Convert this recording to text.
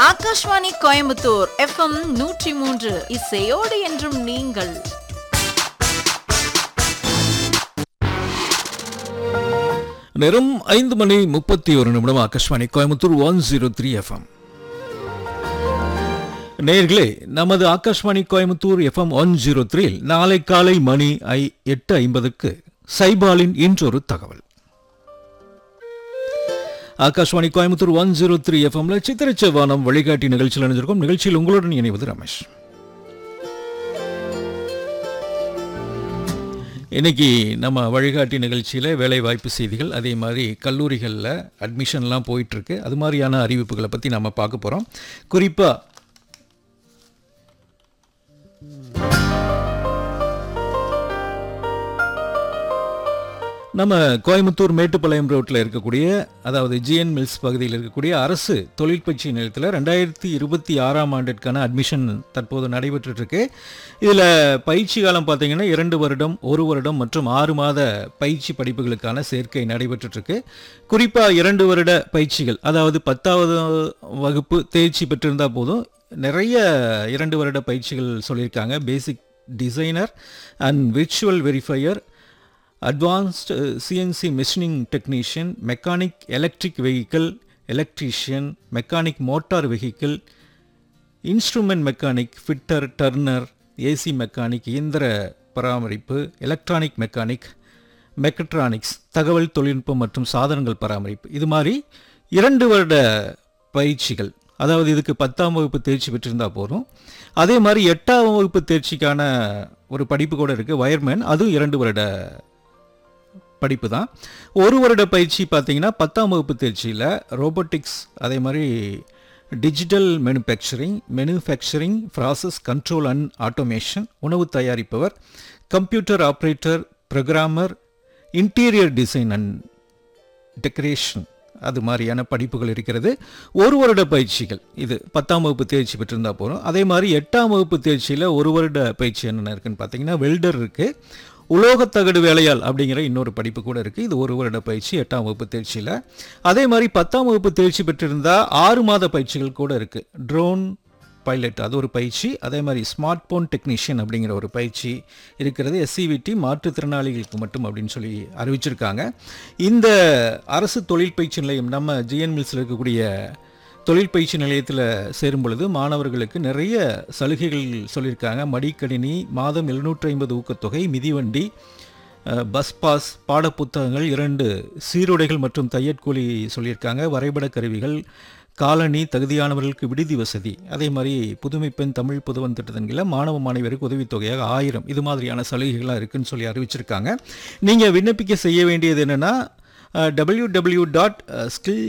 Akashvani Coimbatore FM நூற்றி மூன்று இசையோடு என்றும் நீங்கள் நேரம் ஐந்து மணி முப்பத்தி ஒரு நிமிடம் Akashvani Coimbatore one zero three FM நேர்களே நமது Akashvani Coimbatore FM one zero த்ரீயில் நாளை காலை மணி ஐ எட்டு ஐம்பதுக்கு சைபாலின் இன்றொரு தகவல் Akashvani Coimbatore one zero three எஃப்எம்ல சித்திரச்சவானம் வழிகாட்டி நிகழ்ச்சியில் இணைஞ்சிருக்கும் நிகழ்ச்சியில் உங்களுடன் இணைவது ரமேஷ் இன்னைக்கு நம்ம வழிகாட்டி நிகழ்ச்சியில் வேலை வாய்ப்பு செய்திகள் அதே மாதிரி கல்லூரிகளில் அட்மிஷன்லாம் போயிட்டுருக்கு அது மாதிரியான அறிவிப்புகளை பற்றி நம்ம பார்க்க போகிறோம் குறிப்பாக நம்ம கோயம்புத்தூர் மேட்டுப்பாளையம் ரோட்டில் இருக்கக்கூடிய அதாவது ஜிஎன் மில்ஸ் பகுதியில் இருக்கக்கூடிய அரசு தொழிற்பயிற்சி நிலையத்தில் ரெண்டாயிரத்தி இருபத்தி ஆறாம் ஆண்டிற்கான அட்மிஷன் தற்போது நடைபெற்றுட்டு இருக்கு இதில் பயிற்சி காலம் பார்த்தீங்கன்னா இரண்டு வருடம் ஒரு வருடம் மற்றும் ஆறு மாத பயிற்சி படிப்புகளுக்கான சேர்க்கை நடைபெற்றுட்டு இருக்கு குறிப்பாக இரண்டு வருட பயிற்சிகள் அதாவது பத்தாவது வகுப்பு தேர்ச்சி பெற்றிருந்தால் போதும் நிறைய இரண்டு வருட பயிற்சிகள் சொல்லியிருக்காங்க basic designer and virtual verifier advanced CNC machining technician mechanic electric vehicle electrician mechanic motor vehicle instrument mechanic fitter turner AC mechanic இயந்திர பராமரிப்பு எலக்ட்ரானிக் மெக்கானிக் மெக்கட்ரானிக்ஸ் தகவல் தொழில்நுட்பம் மற்றும் சாதனங்கள் பராமரிப்பு இது மாதிரி இரண்டு வருட பயிற்சிகள் அதாவது இதுக்கு பத்தாம் வகுப்பு தேர்ச்சி பெற்றிருந்தால் போதும் அதே மாதிரி எட்டாம் வகுப்பு தேர்ச்சிக்கான ஒரு படிப்பு கூட இருக்குது வயர்மேன் அதுவும் இரண்டு வருட படிப்பு தான் ஒரு வருட பயிற்சி பார்த்தீங்கன்னா பத்தாம் வகுப்பு தேர்ச்சியில் ரோபோட்டிக்ஸ் அதே மாதிரி digital manufacturing manufacturing process control and automation உணவு தயாரிப்பவர் computer operator programmer interior design and decoration அது மாதிரியான படிப்புகள் இருக்கிறது ஒரு வருட பயிற்சிகள் இது பத்தாம் வகுப்பு தேர்ச்சி பெற்றிருந்தா போகிறோம் அதே மாதிரி எட்டாம் வகுப்பு தேர்ச்சியில் ஒரு வருட பயிற்சி என்னென்ன இருக்குன்னு பார்த்தீங்கன்னா வெல்டர் இருக்குது உலோகத்தகடு வேலையால் அப்படிங்கிற இன்னொரு படிப்பு கூட இருக்குது இது ஒரு வருட பயிற்சி எட்டாம் வகுப்பு தேர்ச்சியில் அதே மாதிரி பத்தாம் வகுப்பு தேர்ச்சி பெற்றிருந்தால் ஆறு மாத பயிற்சிகள் கூட இருக்குது ட்ரோன் பைலட் அது ஒரு பயிற்சி அதே மாதிரி ஸ்மார்ட் போன் டெக்னீஷியன் அப்படிங்கிற ஒரு பயிற்சி இருக்கிறது எஸ்சிவிடி மாற்றுத்திறனாளிகளுக்கு மட்டும் அப்படின்னு சொல்லி அறிவிச்சிருக்காங்க இந்த அரசு தொழில் பயிற்சி நிலையம் நம்ம ஜிஎன் மில்ஸில் இருக்கக்கூடிய தொழில் பயிற்சி நிலையத்தில் சேரும் பொழுது மாணவர்களுக்கு நிறைய சலுகைகள் சொல்லியிருக்காங்க மடிக்கணினி மாதம் எழுநூற்றி ஐம்பது ஊக்கத்தொகை மிதிவண்டி அஹ், பஸ் பாஸ் பாடப்புத்தகங்கள் இரண்டு சீருடைகள் மற்றும் தையற்கூலி சொல்லியிருக்காங்க வரைபட கருவிகள் காலனி தகுதியானவர்களுக்கு விடுதி வசதி அதே மாதிரி புதுமை பெண் தமிழ் புதுவன் திட்டத்தின் கீழ மாணவ மாணவியருக்கு உதவித்தொகையாக ஆயிரம் இது மாதிரியான சலுகைகள்லாம் இருக்குன்னு சொல்லி அறிவிச்சிருக்காங்க நீங்கள் விண்ணப்பிக்க செய்ய வேண்டியது என்னென்னா டபிள்யூ டபிள்யூ டாட் ஸ்கில்